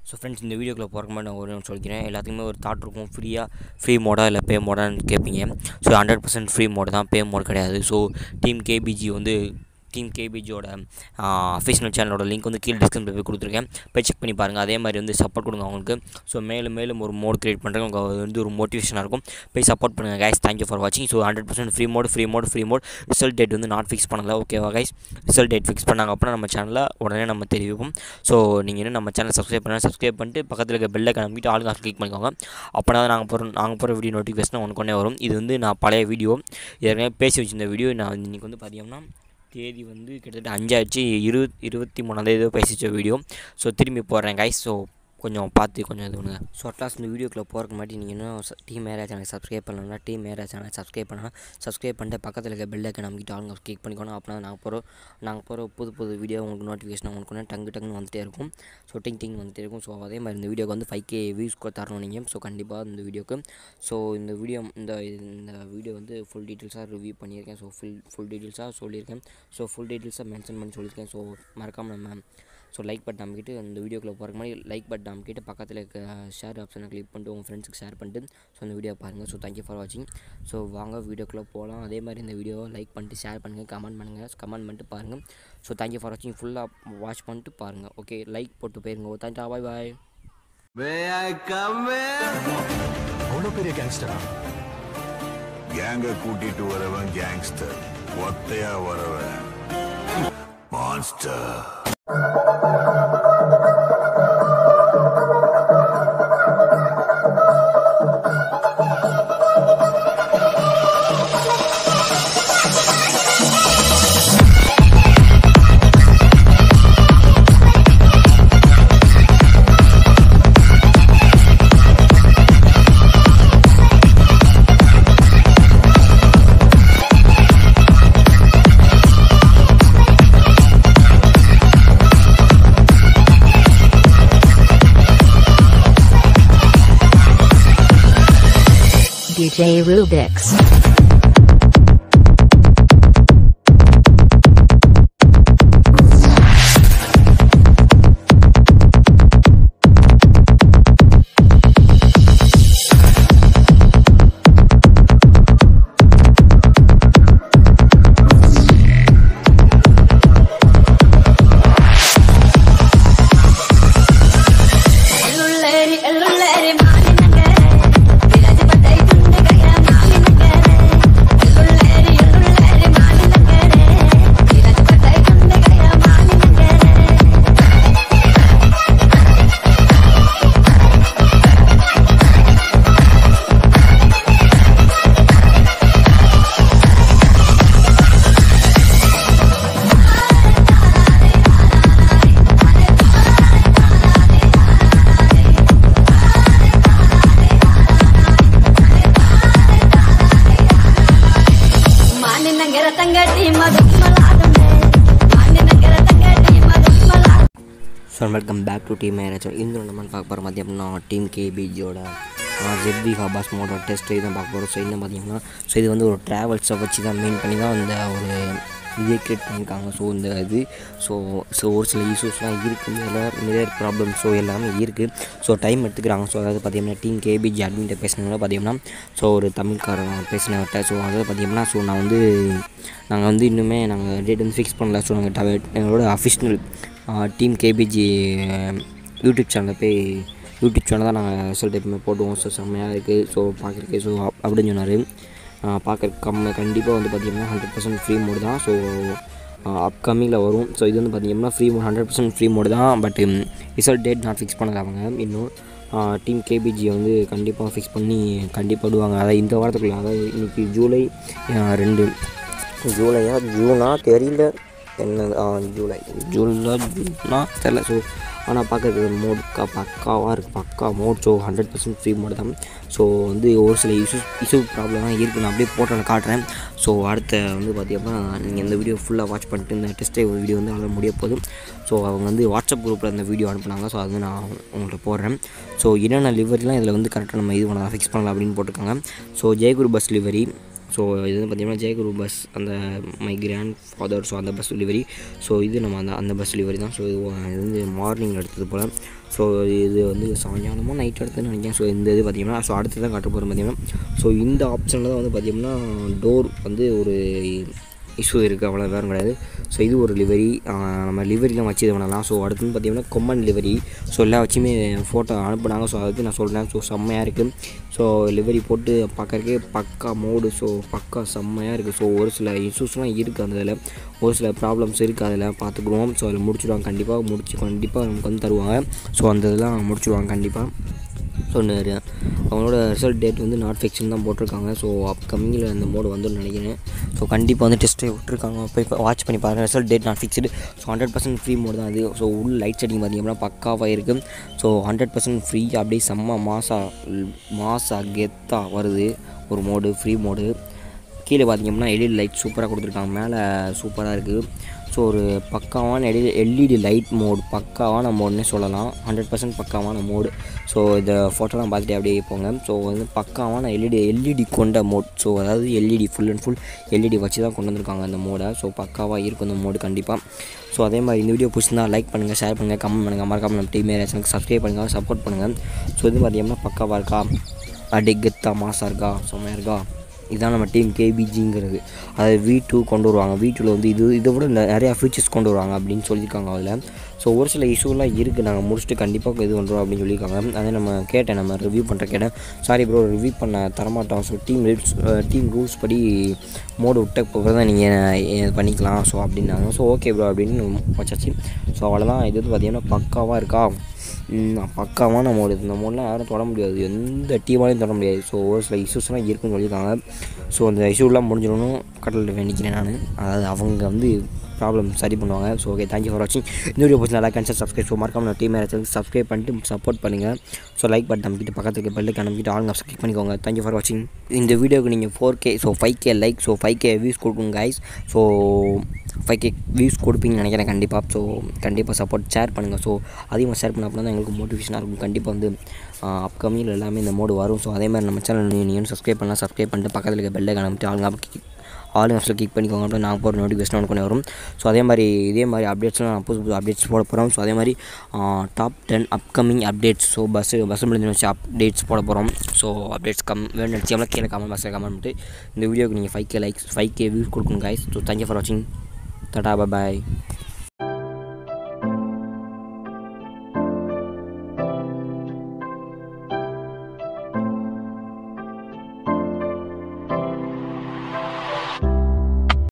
So friends இந்த வீடியோக்குள்ள போகிற மாதிரி நான் ஒரு ஒன்று சொல்லிக்கிறேன் எல்லாத்துக்குமே ஒரு தாட் இருக்கும் ஃப்ரீயாக ஃப்ரீ மோடா இல்லை பே மோடான்னு கேட்பீங்க so hundred percent free mode தான் பே மோட் கிடையாது ஸோ டீம் கேபிஜி வந்து டீம் கேபிஜியோட அஃபிஷியல் சேனலோட லிங்க் வந்து கீழே டிஸ்கிரிப்ஷன் போய் கொடுத்துருக்கேன் போய் செக் பண்ணி பாருங்கள் அதே மாதிரி வந்து சப்போர்ட் கொடுங்க அவங்களுக்கு ஸோ மேலும் மேலும் ஒரு மோட் கிரியேட் பண்ணுறது உங்களுக்கு வந்து ஒரு மோட்டிவேஷனாக இருக்கும் போய் சப்போர்ட் பண்ணுங்கள் கைஸ் தேங்க்யூ ஃபார் வாட்சிங் so hundred percent free mode free mode free mode result date வந்து நாட் ஃபிக்ஸ் பண்ணல ஓகேவா கைஸ் ரிசல்ட் டேட் ஃபிக்ஸ் பண்ணாங்க அப்படின்னா நம்ம சேனலில் உடனே நம்ம தெரிவிப்போம் ஸோ நீங்கள் இன்னும் நம்ம சேனல் சப்ஸ்கிரைப் பண்ணால் சப்ஸ்கிரைப் பண்ணிட்டு பக்கத்தில் இருக்க பெல்லை கிளம்பிட்டு ஆளுங்க கிளிக் பண்ணிக்கோங்க அப்போனா நாங்கள் போகிற நாங்கள் போகிற வீடியோ நோட்டிஃபிகேஷன் உனக்கு ஒன்றே வரும் இது வந்து நான் பழைய வீடியோ ஏற்கனவே பேசி வச்சிருந்த வீடியோ நான் இன்றைக்கி வந்து பார்த்தீங்கன்னா தேதி வந்து கிட்டத்தட்ட அஞ்சாச்சு இரு இருபத்தி மூணாந்தேதி பேசி வச்ச வீடியோ ஸோ திரும்பி போடுறேன் கைஸ் ஸோ கொஞ்சம் பார்த்து கொஞ்சம் இது பண்ணுங்க ஸோ அட்லாஸ்ட் இந்த வீடியோக்குள்ளே போகிறக்கு மாட்டி நீங்கள் இன்னும் டீம் ஏரியா சேனல் சப்ஸ்கிரைப் பண்ணலன்னா டீம் ஏரியா சேனல் சப்ஸ்கிரைப் பண்ணலாம் சப்ஸ்கிரைப் பண்ணிட்டு பக்கத்தில் இருக்க பெல்லைக்கு நமக்கிட்ட ஆளுங்க கிளிக் பண்ணிக்கணும் அப்படின்னா நாங்கள் போகிற நாங்கள் போகிற புது புது வீடியோ உங்களுக்கு நோட்டிஃபிகேஷன் உங்களுக்கு ஒன்று டங்கு டங்குன்னு வந்துட்டே இருக்கும் ஸோ டிங் டிங் வந்துட்டே இருக்கும் ஸோ அதே மாதிரி இந்த வீடியோக்கு வந்து ஃபைவ் கே வியூஸ் தரணும் நீங்கள் ஸோ கண்டிப்பாக இந்த வீடியோக்கு ஸோ இந்த வீடியோ இந்த இந்த வீடியோ வந்து ஃபுல் டீட்டெயில்ஸாக ரிவ்யூ பண்ணியிருக்கேன் ஸோ ஃபுல் ஃபுல் டீட்டெயில்ஸாக சொல்லியிருக்கேன் ஸோ ஃபுல் டீட்டெயில்ஸாக மென்ஷன் பண்ணி சொல்லியிருக்கேன் ஸோ மறக்காமல் நம்ம ஸோ லைக் பட்டன் அமைக்கிட்டு இந்த வீடியோக்குள்ளே போகிற மாதிரி லைக் பட்டன் அமைக்கிட்டு பக்கத்தில் இருக்க ஷேர் ஆப்ஷனை கிளிக் பண்ணிட்டு உங்கள் ஃப்ரெண்ட்ஸுக்கு ஷேர் பண்ணிட்டு ஸோ இந்த வீடியோ பாருங்கள் ஸோ தேங்க்யூ ஃபார் வாட்சிங் ஸோ வாங்க வீடியோக்குள்ளே போகலாம் அதே மாதிரி இந்த வீடியோவை லைக் பண்ணிட்டு ஷேர் பண்ணுங்கள் கமெண்ட் பண்ணுங்கள் கமெண்ட் பண்ணிட்டு பாருங்கள் ஸோ தேங்க்யூ ஃபார் வாட்சிங் ஃபுல்லாக வாட்ச் பண்ணிட்டு பாருங்கள் ஓகே லைக் போட்டு போயிருங்க thank you bye bye May I come in? அவ்வளோ பெரிய கேங்ஸ்டரா கேங்க கூட்டிட்டு வரவன் கேங்ஸ்டர் ஒத்தையா வரவன் மான்ஸ்டர் DJ Rubix. ఎల్లుల్లేరి ఎల్లుల్లేరి మాలినగరే విరాజపటై కుండగయ మాలినగరే ఎల్లుల్లేరి ఎల్లుల్లేరి మాలినగరే విరాజపటై కుండగయ మాలినగరే మాలినగర తంగటి మధుమలాడమే మాలినగర తంగటి మధుమలాడమే so welcome back to team marriage இந்த நம்ம பார்க்க போகிற மாதிரி அப்படின்னா டீம் கேபிஜியோட ஜெட்வி ஹபாஸ் மோட டெஸ்ட் இதுதான் பார்க்க போகிறோம் ஸோ என்ன பார்த்தீங்கன்னா ஸோ இது வந்து ஒரு ட்ராவல்ஸை வச்சு தான் மெயின் பண்ணி தான் இந்த ஒரு இதே க்ரியேட் பண்ணியிருக்காங்க ஸோ இந்த இது ஸோ ஸோ ஒரு சில இஷ்யூஸ்லாம் இருக்குது எல்லாம் நிறைய ப்ராப்ளம் ஸோ எல்லாமே இருக்குது ஸோ டைம் எடுத்துக்கிறாங்க ஸோ அதாவது பார்த்தீங்கன்னா டீம் கேபிஜி அட்மின்ட்ட பேசினவங்க பார்த்தீங்கன்னா ஸோ ஒரு தமிழ்காரன் பேசினவர்கிட்ட ஸோ அதாவது பார்த்தீங்கன்னா ஸோ நான் வந்து நாங்கள் வந்து இன்னுமே நாங்கள் டேட் வந்து ஃபிக்ஸ் பண்ணல ஸோ நாங்கள் டவ- எங்களோட அஃபிஷியல் டீம் கேபிஜி யூடியூப் சேனலில் போய் யூடியூப் சேனல் தான் நாங்கள் ரிசல்ட் எப்பவுமே போட்டுவோம் ஸோ செம்மையாக இருக்குது ஸோ பார்க்குறக்கு ஸோ அப்படின்னு சொன்னார் பார்க்குற கம்ம கண்டிப்பாக வந்து பார்த்திங்கன்னா ஹண்ட்ரட் பர்சன்ட் ஃப்ரீ மோடு தான் ஸோ அப்கமிங்கில் வரும் ஸோ இது வந்து பார்த்திங்கன்னா free mode hundred percent free mode தான் பட் ரிசல்ட் டேட் நான் ஃபிக்ஸ் பண்ணல அவங்க இன்னும் டீம் கேபிஜியை வந்து கண்டிப்பாக ஃபிக்ஸ் பண்ணி கண்டிப்பாக விடுவாங்க அதாவது இந்த வாரத்துக்குள்ளே அதாவது இன்றைக்கி ஜூலை ஆ, ரெண்டு ஜூலையா ஜூனா தெரியல என்ன ஆ, ஜூலை ஜூலை ஜூனா தெரில ஸோ ஆனால் பார்க்கறதுக்கு மோட் கா பக்காவாக இருக்குது பக்கா mode so hundred percent free mode தான் ஸோ வந்து ஒரு சில இஷ்யூஸ் இஷ்யூ ப்ராப்ளம்லாம் இருக்குது நான் அப்படியே போட்டு நான் காட்டுறேன் ஸோ அடுத்த வந்து பார்த்தீங்கன்னா நீங்கள் இந்த வீடியோ ஃபுல்லாக வாட்ச் பண்ணிட்டு இந்த டெஸ்ட் வீடியோ வந்து அவ்வளோ முடிய போகுது ஸோ அவங்க வந்து வாட்ஸ்அப் குரூப்பில் இந்த வீடியோ அனுப்புனாங்க ஸோ அது வந்து நான் உங்கள்கிட்ட போடுறேன் ஸோ என்னென்ன லிவரிலாம் இதில் வந்து கரெக்டாக நம்ம இது பண்ணலாம் ஃபிக்ஸ் பண்ணலாம் அப்படின்னு போட்டிருக்காங்க so Jayaguru bus livery so இது வந்து பார்த்திங்கன்னா ஜெயகுரு பஸ் அந்த மை கிராண்ட் ஃபாதர் ஸோ அந்த பஸ் டெலிவரி ஸோ இது நம்ம அந்த அந்த பஸ் டெலிவரி தான் ஸோ இது இது வந்து மார்னிங் எடுத்தது போல் ஸோ இது வந்து சாயங்காலமாக நைட் எடுத்து நினைக்கிறேன் ஸோ இந்த இது பார்த்தீங்கன்னா ஸோ அடுத்து தான் காட்ட போகிறோம் பார்த்தீங்கன்னா ஸோ இந்த ஆப்ஷனில் தான் வந்து பார்த்தீங்கன்னா டோர் வந்து ஒரு இஷ்யூ இருக்குது அவ்வளோ வேறு கிடையாது ஸோ இது ஒரு லிவரி நம்ம லிவரிலாம் வச்சு இது பண்ணலாம் ஸோ அடுத்து பார்த்தீங்கன்னா கொம்மன் லிவரி ஸோ எல்லா வச்சுமே ஃபோட்டோ அனுப்புனாங்க ஸோ அதுக்கு நான் சொல்கிறேன் ஸோ செம்மையாக இருக்குது ஸோ லிவரி போட்டு பார்க்கறக்கே பக்கா மோடு ஸோ பக்கா செம்மையாக இருக்குது ஸோ ஒரு சில இஷ்யூஸ்லாம் இருக்குது அந்த இதில் ஒரு சில ப்ராப்ளம்ஸ் இருக்குது அதில் பார்த்துக்குருவோம் ஸோ அதில் முடிச்சிடுவாங்க கண்டிப்பாக முடிச்சு கண்டிப்பாக நமக்கு வந்து தருவாங்க ஸோ அந்த இதெல்லாம் முடிச்சிடுவாங்க கண்டிப்பாக சொன்னார் அவங்களோட ரிசல்ட் டேட் வந்து நாட் ஃபிக்ஷன் தான் போட்டிருக்காங்க ஸோ அப்கமிங்கில் அந்த மோடு வந்துன்னு நினைக்கிறேன் ஸோ கண்டிப்பாக வந்து டெஸ்ட்டை விட்டுருக்காங்க போய் வாட்ச் பண்ணி பாருங்கள் result date not fixed so hundred percent free mode தான் அது ஸோ உள்ள லைட் செட்டிங் பார்த்தீங்கன்னா பக்காவாக இருக்குது ஸோ ஹண்ட்ரட் பர்சன்ட் ஃப்ரீ அப்படியே செம்ம மாசா மாசா கெத்தாக வருது ஒரு மோடு ஃப்ரீ மோடு கீழே பார்த்தீங்கன்னா எல்இடி லைட் சூப்பராக கொடுத்துருக்காங்க மேலே சூப்பராக இருக்குது ஸோ ஒரு பக்காவான எல்இடி எல்இடி லைட் மோடு பக்காவான மோடுன்னே சொல்லலாம் ஹண்ட்ரட் பர்சன்ட் பக்காவான மோடு ஸோ இந்த ஃபோட்டோலாம் பார்த்துட்டு அப்படியே போங்க ஸோ வந்து பக்காவான எல்இடி எல்இடி கொண்ட மோட் ஸோ அதாவது LED full and full LED வச்சு தான் கொண்டு வந்திருக்காங்க அந்த மோடை ஸோ பக்காவாக இருக்கும் அந்த மோடு கண்டிப்பாக ஸோ அதே மாதிரி இந்த வீடியோ பிடிச்சிருந்தா லைக் பண்ணுங்கள் ஷேர் பண்ணுங்கள் கமெண்ட் பண்ணுங்கள் மறக்காம நம்ம டீம் சேனலுக்கு சப்ஸ்கிரைப் பண்ணுங்கள் சப்போர்ட் பண்ணுங்கள் ஸோ இது பார்த்தீங்கன்னா பக்காவாக இருக்கா அடி கெத்தா மாசாக இருக்கா செம்மையாக இருக்கா இதுதான் நம்ம டீம் கேபிஜிங்கிறது அதாவது வி டூ கொண்டு வருவாங்க வி டூவில் வந்து இது இதை விட நெ- நிறையா ஃபீச்சர்ஸ் கொண்டு வருவாங்க அப்படின்னு சொல்லியிருக்காங்க அதில் ஸோ ஒரு சில இஷ்யூலாம் இருக்குது நாங்கள் முடிச்சுட்டு கண்டிப்பாக இது பண்ணுறோம் அப்படின்னு சொல்லியிருக்காங்க அதே நம்ம கேட்டேன் நம்ம ரிவ்யூ பண்ணுற கேட்டேன் சாரி ப்ரோ ரிவ்யூ பண்ண தரமாட்டோம் so team rules team rules படி மோடு விட்ட பிறகு தான் நீங்கள் பண்ணிக்கலாம் ஸோ அப்படின்னாங்க ஸோ ஓகே ப்ரோ அப்படின்னு வச்சாச்சு ஸோ அவ்வளோதான் இது வந்து பார்த்தீங்கன்னா பக்காவாக இருக்கா ம், பக்காவான மோடு இந்த மோடெலாம் யாரும் தொட முடியாது எந்த டீமாலையும் தொட முடியாது ஸோ ஒரு சில இஷ்யூஸ்லாம் இருக்குன்னு சொல்லியிருக்காங்க ஸோ அந்த இஷ்யூலாம் முடிஞ்சிடணும் கடலில் வேண்டிக்கிறேன் நான் அதாவது அவங்க வந்து ப்ராப்ளம் சரி பண்ணுவாங்க ஸோ ஓகே தேங்க்யூ ஃபார் வாட்சிங் இந்த வீடியோ பிடிச்சா லைக் அண்ட் சப்ஸ்கிரைப் ஸோ மறக்காம நான் டீம் சேனலுக்கு சப்ஸ்கிரைப் பண்ணிட்டு சப்போர்ட் பண்ணுங்கள் ஸோ லைக் பட்டன் அமைக்கிட்டு பக்கத்துக்கு பெல்லுக்கு அமைக்கிட்டு ஆளுங்க சப்ஸ்கிரைப் பண்ணிக்கோங்க தேங்க்யூ ஃபார் வாட்சிங் இந்த வீடியோக்கு நீங்கள் four K so five K like so five K views கொடுக்குங்க guys so five K views கொடுப்பீங்கன்னு நினைக்கிறேன் கண்டிப்பாக ஸோ கண்டிப்பாக சப்போர்ட் ஷேர் பண்ணுங்கள் ஸோ அதிகமாக ஷேர் பண்ண அப்படின்னா தான் எங்களுக்கு மோட்டிவேஷனாக இருக்கும் கண்டிப்பாக வந்து அப்கமிங்கில் எல்லாமே இந்த மோடு வரும் ஸோ அதே மாதிரி நம்ம சேனல் நீங்கள் சப்ஸ்கிரைப் பண்ணலாம் சப்ஸ்கிரைப் பண்ணிட்டு பக்கத்தில் இருக்க பெல்லை காமிட்டு ஆளுங்க ஆல் ஆப்ஸில் கிளிக் பண்ணிக்கோங்க அப்படின்னா நான் போகிற நோட்டிஃபிகேஷன் உடனே வரும் ஸோ அதே மாதிரி இதே மாதிரி அப்டேட்ஸ்லாம் நான் புதுசு புது அப்டேட்ஸ் போட போகிறோம் ஸோ அதே மாதிரி top ten upcoming updates so bus bus முடிஞ்சு வச்சு அப்டேட்ஸ் போட போகிறோம் ஸோ அப்டேட்ஸ் கம் வேணும் நினச்சாமல் கீழே கமெண்ட் பாக்ஸில் கமெண்ட் பண்ணிட்டு இந்த வீடியோக்கு நீங்கள் five K likes five K views கொடுக்கணும் கைஸ் ஸோ தேங்க்யூ ஃபார் வாட்சிங் டாடா பாய்